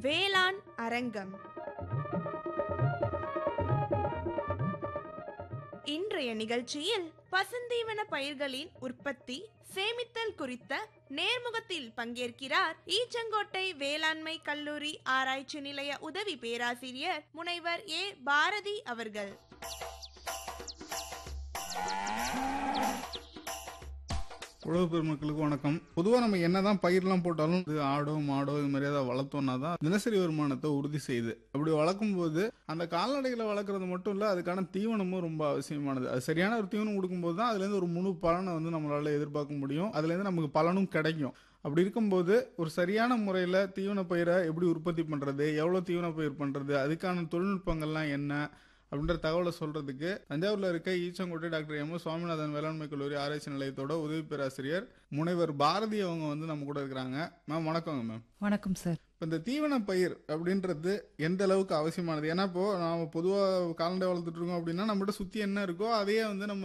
வேளாண் அரங்கம் இன்றைய நிகழ்ச்சியில் பசுந்தீவன பயிர்களின் உற்பத்தி சேமித்தல் குறித்த நேர்முகத்தில் பங்கேற்கிறார் ஈச்சங்கோட்டை வேளாண்மை கல்லூரி ஆராய்ச்சி நிலைய உதவி பேராசிரியர் முனைவர் ஏ பாரதி அவர்கள் உழவு பெருமக்களுக்கு வணக்கம் பொதுவாக நம்ம என்னதான் பயிர்லாம் போட்டாலும் இது ஆடோ மாடோ இது மாதிரி ஏதாவது வளர்த்தோம்னா தான் தினசரி வருமானத்தை உறுதி செய்யுது அப்படி வளர்க்கும் போது அந்த கால்நடைகளை வளர்க்குறது மட்டும் இல்லை அதுக்கான தீவனமும் ரொம்ப அவசியமானது அது சரியான ஒரு தீவனம் கொடுக்கும்போது தான் அதுலேருந்து ஒரு முழு பலனை வந்து நம்மளால எதிர்பார்க்க முடியும் அதுலேருந்து நமக்கு பலனும் கிடைக்கும் அப்படி இருக்கும்போது ஒரு சரியான முறையில் தீவன பயிரை எப்படி உற்பத்தி பண்ணுறது எவ்வளோ தீவன பயிர் பண்ணுறது அதுக்கான தொழில்நுட்பங்கள்லாம் என்ன அப்படின்ற தகவலை சொல்றதுக்கு தஞ்சாவூர்ல இருக்க Eachangottai doctor M S Swaminathan வேளாண்மை கல்லூரி ஆராய்ச்சி நிலையத்தோட உதவி பேராசிரியர் முனைவர் பாரதி அவங்க வந்து நம்ம கூட இருக்கிறாங்க மேம் வணக்கங்க மேம் வணக்கம் சார் இப்போ இந்த தீவன பயிர் அப்படின்றது எந்த அளவுக்கு அவசியமானது ஏன்னா இப்போ நாம பொதுவாக கால்நடை வளர்த்துட்டு இருக்கோம் அப்படின்னா நம்மகிட்ட சுற்றி என்ன இருக்கோ அதையே வந்து நம்ம